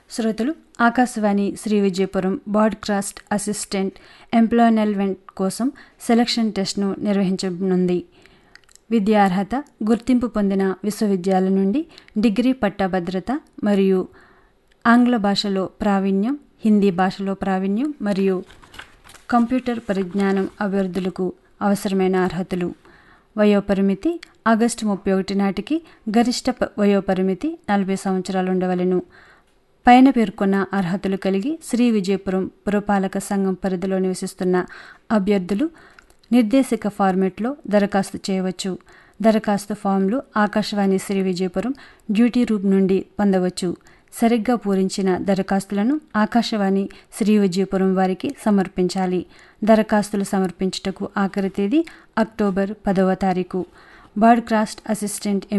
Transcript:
శ్రోతలు Akashvani Shri Vijayapuram broadcast assistant employment కోసం selection టెస్ట్ను నిర్వహించనుంది విద్యార్హత గుర్తింపు పొందిన విశ్వవిద్యాలయం నుండి డిగ్రీ పట్టభద్రత మరియు ఆంగ్ల భాషలో ప్రావీణ్యం హిందీ భాషలో ప్రావీణ్యం మరియు కంప్యూటర్ పరిజ్ఞానం అభ్యర్థులకు అవసరమైన అర్హతలు వయోపరిమితి ఆగస్టు ముప్పై ఒకటి నాటికి గరిష్ట ప- వయోపరిమితి నలభై సంవత్సరాలు ఉండవలెను పైన పేర్కొన్న అర్హతలు కలిగి శ్రీ విజయపురం పురపాలక సంఘం పరిధిలో నివసిస్తున్న అభ్యర్థులు నిర్దేశిక ఫార్మెట్లో దరఖాస్తు చేయవచ్చు దరఖాస్తు ఫామ్లు ఆకాశవాణి శ్రీ విజయపురం డ్యూటీ రూమ్ నుండి పొందవచ్చు సరిగ్గా పూరించిన దరఖాస్తులను ఆకాశవాణి శ్రీ విజయపురం వారికి సమర్పించాలి దరఖాస్తులు సమర్పించుటకు ఆఖరి తేదీ అక్టోబర్ పదవ తారీఖు బాడ్కాస్ట్ అసిస్టెంట్